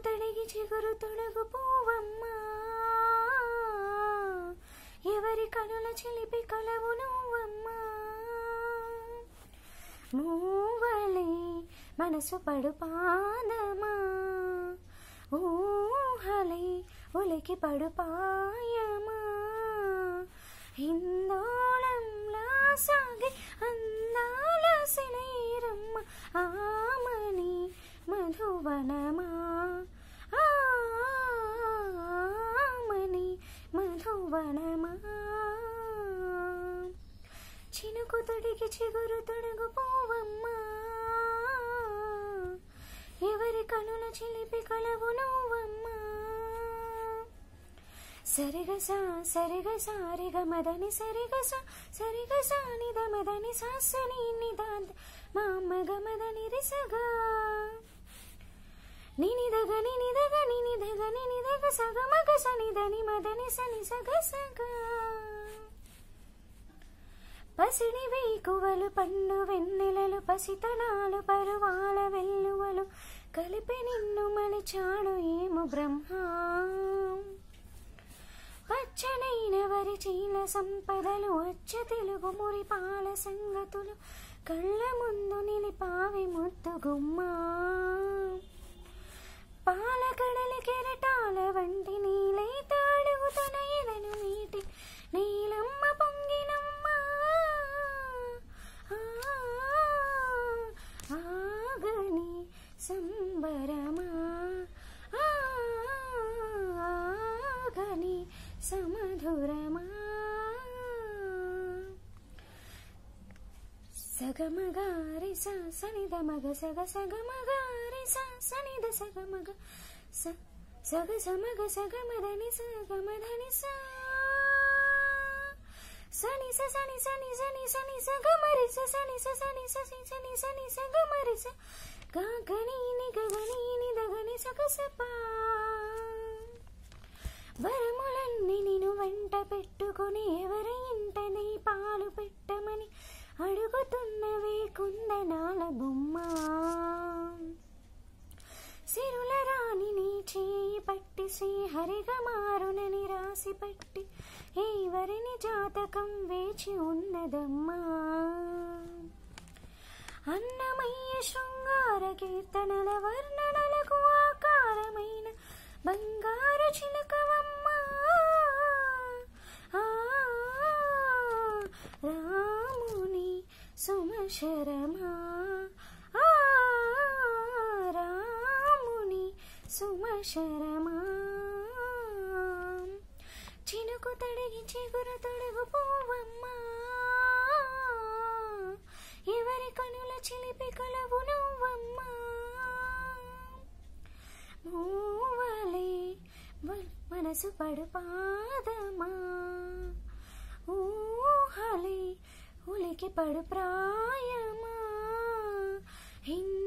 తడిగి చిగురు తొడుగు పువ్వమ్మా ఎవరి కనుల చిలిపి కలవు నువ్వమ్మా మూవలే మనసు పడు పాదమా ఊహలే ఉలికి పడు పాయమా హిందోళంలా సాగి అందాల సినైరమ్మ ఆమని మధువనమా ఆమని మధువనమా చినుకు తొడిగి చిగురు తొడుగు పోవమ్మా ఎవరి కనుల చిలిపి కలవు నువ్వమ్మా సరిగస సరిగస రిగ మదని సరిగస సరిగస నిద మదని సాసని నిదాంత మా మగ మదని రిసగా నినిదగ నినిదగ నినిదగ నినిదగ సగ మగ సనిదని మదని సని సగ సగ పసిడి వేకువలు పండు వెన్నెలలు పసితనాలు పరువాల వెల్లువలు కలిపి నిన్ను మలిచాడు ఏము బ్రహ్మ పచ్చనైన వరి చీల సంపదలు అచ్చ తెలుగు మురి పాల సంగతులు కళ్ళ ముందు నిలిపావి ముద్దు గుమ్మా పాల కడలి కెరటాల వంటి నీలైత అడుగుతున్న ఎదను మీటి నీలమ్మ పొంగినమ్మ ఆ, ఆగని సంబరమా ఆ, ఆగని సమధురమా సగమగారి స సనిద మగ సగ సగమగారి స సనిద సగమగ స సగ సమగ సగమదని సగమదని స సని స సని సని సని సని సగమరి స సని స సని స సి సని సని సగమరి స గగని ని గగని ని దగని సగ సపా వరములన్నీ నేను వెంట పెట్టుకుని ఎవరి ఇంట నీ పాలు పెట్టమని అడుగుతున్నవే కుందనాల బొమ్మ సిరుల రాణి నీ చేయి పట్టి శ్రీహరిగా మారునని రాసి పట్టి ఎవరిని జాతకం వేచి ఉన్నదమ్మా అన్నమయ్య శృంగార కీర్తనల వర్ణనలకు ఆకారమైన బంగారు చిలకవమ్మా ఆ, రాముని సుమశరమా ఆ, రాముని సుమశరమా చినుకు తడిగి చిగురు తొడుగు పువ్వమ్మా ఎవరి కనుల చిలిపి కలవు నువ్వమ్మా మూవలే వ- మనసు పడు పాదమా ఊహలే ఉలికి పడు ప్రాయమా హింద